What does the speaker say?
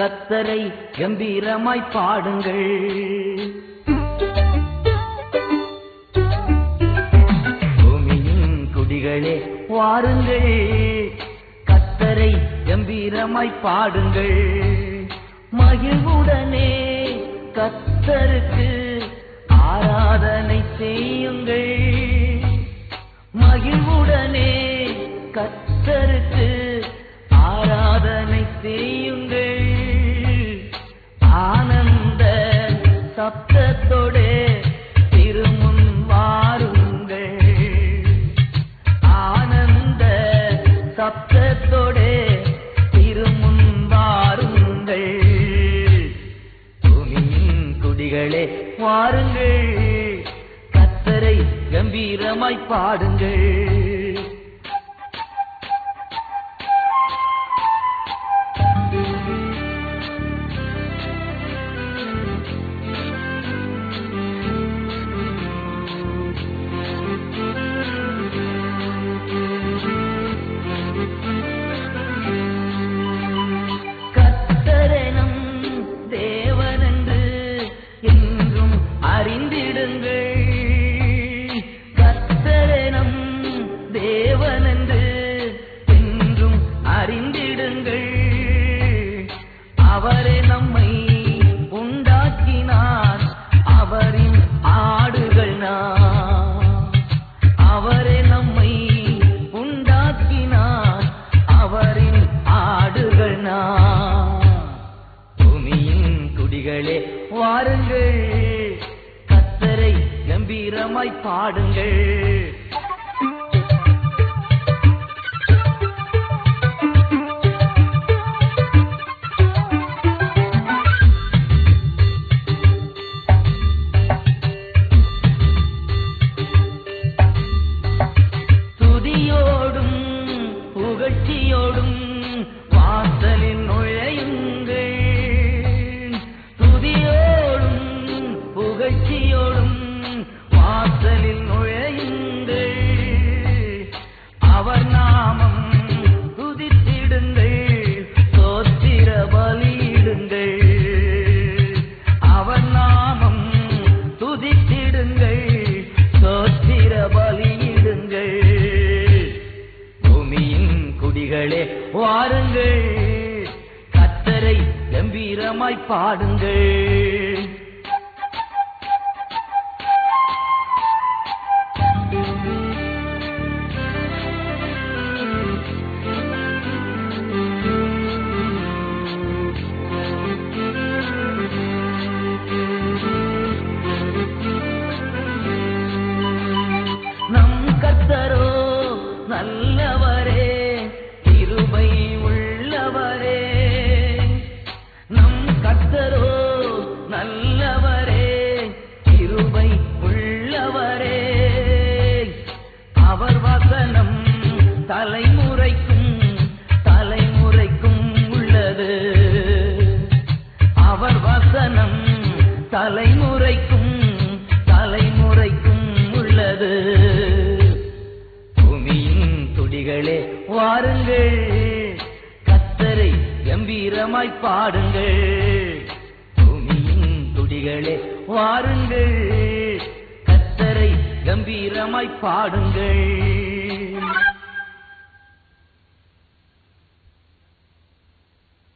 கத்தரை கம்பீரமாய் பாடுங்கள் பூமியின் குடிகளே வாருங்கள் கத்தரை கம்பீரமாய் பாடுங்கள் மகிழ்வுடனே கத்தருக்கு ஆராதனை செய்யுங்கள் மகிழ்வுடனே கத்தருக்கு ஆராதனை செய்யுங்கள் ஆனந்த சப்தத்தோடே திருமுன் வாருங்கள் ஆனந்த சப்தத்தோடே திருமுன் வாருங்கள் பூமியின் குடிகளே வாருங்கள் கத்தரை கம்பீரமாய் பாடுங்கள் கத்தரெனும் தேவனென்று என்றும் அறிந்திடுங்கள் கத்தரெனும் தேவனென்று என்றும் அறிந்திடுங்கள் அவரே நம்மை உண்டாக்கினார் அவரின் ஆடுகள் நாம் அவரே நம்மை உண்டாக்கினார் அவரின் ஆடுகள் நாம் பூமியின் குடிகளே வாருங்கள் கத்தரை கம்பீரமாய் பாடுங்கள் துதியோடும் புகழ்ச்சியோடும் வாசலில் நுழையுங்கள் துதியோடும் புகழ்ச்சியோடும் வாசலில் நுழையுங்கள் அவர் நாமம் துதித்திடுங்கள் சோத்திர பலியிடுங்கள் அவர் நாமம் துதித்திடுங்கள் சோத்திர பலியிடுங்கள் பூமியின் குடிகளே வாருங்கள் கத்தரை கம்பீரமாய் பாடுங்கள் நம் கத்தரோ நல்லவரே கிருபை உள்ளவரே நம் கத்தரோ நல்லவரே கிருபை உள்ளவரே அவர் வசனம் தலைமுறைக்கும் தலைமுறைக்கும் உள்ளது அவர் வசனம் தலைமுறைக்கும் தலைமுறைக்கும் உள்ளது பூமியின் துடிகளே வாருங்கள் கத்தரை கம்பீரமாய் பாடுங்கள் பூமியின் துடிகளே வாருங்கள் கத்தரை கம்பீரமாய் பாடுங்கள்